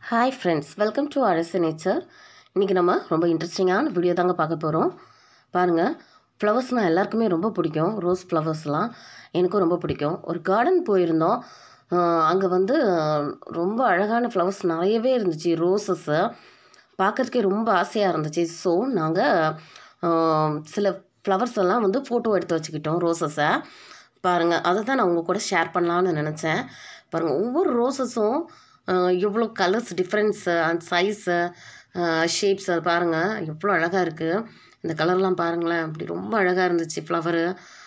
hi friends welcome to Arasu nature இன்றைக்கி நம்ம ரொம்ப இன்ட்ரெஸ்டிங்கான வீடியோ தாங்க பார்க்க போகிறோம் பாருங்கள் ஃப்ளவர்ஸ்னால் எல்லாருக்குமே ரொம்ப பிடிக்கும் ரோஸ் ஃப்ளவர்ஸ்லாம் எனக்கும் ரொம்ப பிடிக்கும் ஒரு கார்டன் போயிருந்தோம் அங்கே வந்து அஹ், ரொம்ப அழகான ஃப்ளவர்ஸ் நிறையவே இருந்துச்சு ரோசஸ்ஸு பார்க்கறதுக்கே ரொம்ப ஆசையாக இருந்துச்சு ஸோ நாங்கள் சில ஃப்ளவர்ஸ் எல்லாம் வந்து ஃபோட்டோ எடுத்து வச்சுக்கிட்டோம் ரோசஸை பாருங்கள் அதை தான் நான் உங்கள் கூட ஷேர் பண்ணலான்னு நினச்சேன் பாருங்கள் ஒவ்வொரு ரோசஸும் எவ்வளோ colours difference and size shapes அது பாருங்கள் எவ்வளோ அழகாக இருக்குது இந்த கலர்லாம் பாருங்களேன் அப்படி ரொம்ப அழகாக இருந்துச்சு ஃப்ளவரு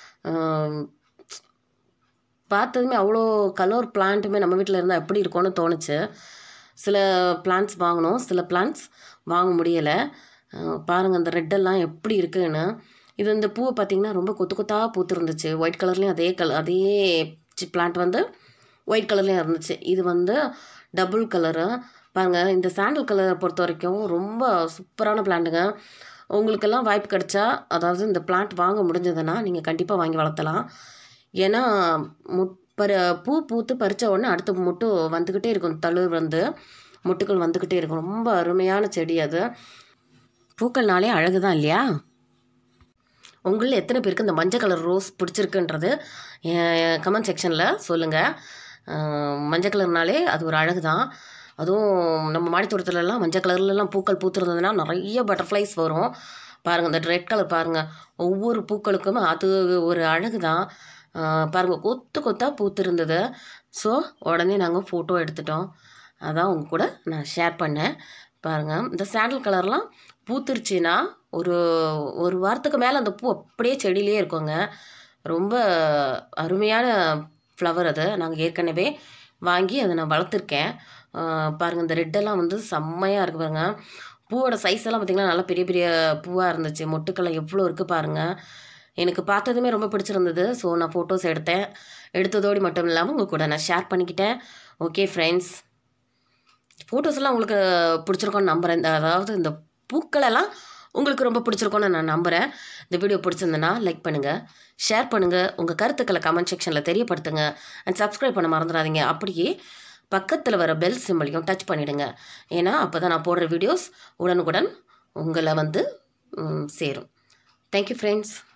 பார்த்ததுமே அவ்வளோ கலர் பிளான்ட்டுமே நம்ம வீட்டில் இருந்தால் எப்படி இருக்கும்னு தோணுச்சு சில பிளான்ட்ஸ் வாங்கினோம் சில பிளான்ட்ஸ் வாங்க முடியலை பாருங்கள் அந்த ரெட்டெல்லாம் எப்படி இருக்குன்னு இது இந்த பூவை பார்த்தீங்கன்னா ரொம்ப கொத்து கொத்தாக பூத்துருந்துச்சு ஒயிட் கலர்லேயும் அதே கலர் அதே பிளான்ட் வந்து ஒயிட் கலர்லேயும் இருந்துச்சு இது வந்து டபுள் கலரு பாருங்கள் இந்த சாண்டல் கலரை பொறுத்த வரைக்கும் ரொம்ப சூப்பரான பிளான்ட்டுங்க உங்களுக்கெல்லாம் வாய்ப்பு கிடைச்சா அதாவது இந்த பிளான்ட் வாங்க முடிஞ்சதுன்னா நீங்கள் கண்டிப்பாக வாங்கி வளர்த்தலாம் ஏன்னா முட் பரு பூ பூத்து பறித்த உடனே அடுத்த முட்டு வந்துக்கிட்டே இருக்கும் தளிர் வந்து முட்டுக்கள் வந்துக்கிட்டே இருக்கும் ரொம்ப அருமையான செடி அது பூக்கள்னாலே அழகு தான் இல்லையா உங்களில் எத்தனை பேருக்கு இந்த மஞ்சள் கலர் ரோஸ் பிடிச்சிருக்குன்றது கமெண்ட் செக்ஷனில் சொல்லுங்கள் மஞ்சள் கலர்னாலே அது ஒரு அழகு தான் அதுவும் நம்ம மாடித்தோட்டத்துலலாம் மஞ்சள் கலர்லலாம் பூக்கள் பூத்துருந்ததுன்னா நிறைய பட்டர்ஃப்ளைஸ் வரும் பாருங்கள் இந்த ரெட் கலர் பாருங்கள் ஒவ்வொரு பூக்களுக்கும் அது ஒரு அழகு தான் பாருங்கள் கொத்து கொத்தாக பூத்திருந்தது ஸோ உடனே நாங்கள் ஃபோட்டோ எடுத்துட்டோம் அதான் உங்க கூட நான் ஷேர் பண்ணேன் பாருங்கள் இந்த சாண்டல் கலர்லாம் பூத்துருச்சுன்னா ஒரு ஒரு வாரத்துக்கு மேலே அந்த பூ அப்படியே செடியிலே இருக்குங்க ரொம்ப அருமையான ஃப்ளவர் அது நாங்கள் ஏற்கனவே வாங்கி அதை நான் வளர்த்துருக்கேன் பாருங்கள் இந்த ரெட்டெல்லாம் வந்து செம்மையாக இருக்குது பாருங்க பூவோட சைஸ் எல்லாம் பார்த்திங்கன்னா நல்லா பெரிய பெரிய பூவாக இருந்துச்சு மொட்டுக்கெல்லாம் எவ்வளோ இருக்குது பாருங்கள் எனக்கு பார்த்ததுமே ரொம்ப பிடிச்சிருந்தது ஸோ நான் ஃபோட்டோஸ் எடுத்தேன் எடுத்ததோடு மட்டும் இல்லாமல் உங்கள் கூட நான் ஷேர் பண்ணிக்கிட்டேன் ஓகே ஃப்ரெண்ட்ஸ் ஃபோட்டோஸ்லாம் உங்களுக்கு பிடிச்சிருக்கோன்னு நம்புகிறேன் இந்த அதாவது இந்த பூக்களெல்லாம் உங்களுக்கு ரொம்ப பிடிச்சிருக்கோன்னு நான் நம்புகிறேன் இந்த வீடியோ பிடிச்சிருந்தேன்னா லைக் பண்ணுங்கள் ஷேர் பண்ணுங்கள் உங்கள் கருத்துக்களை கமெண்ட் செக்ஷனில் தெரியப்படுத்துங்க அண்ட் சப்ஸ்கிரைப் பண்ண மறந்துடாதீங்க அப்படியே பக்கத்தில் வர பெல் சிம்பிளையும் டச் பண்ணிவிடுங்க ஏன்னா அப்போ தான் நான் போடுற வீடியோஸ் உடனுக்குடன் உங்களை வந்து ம், சேரும் தேங்க்யூ ஃப்ரெண்ட்ஸ்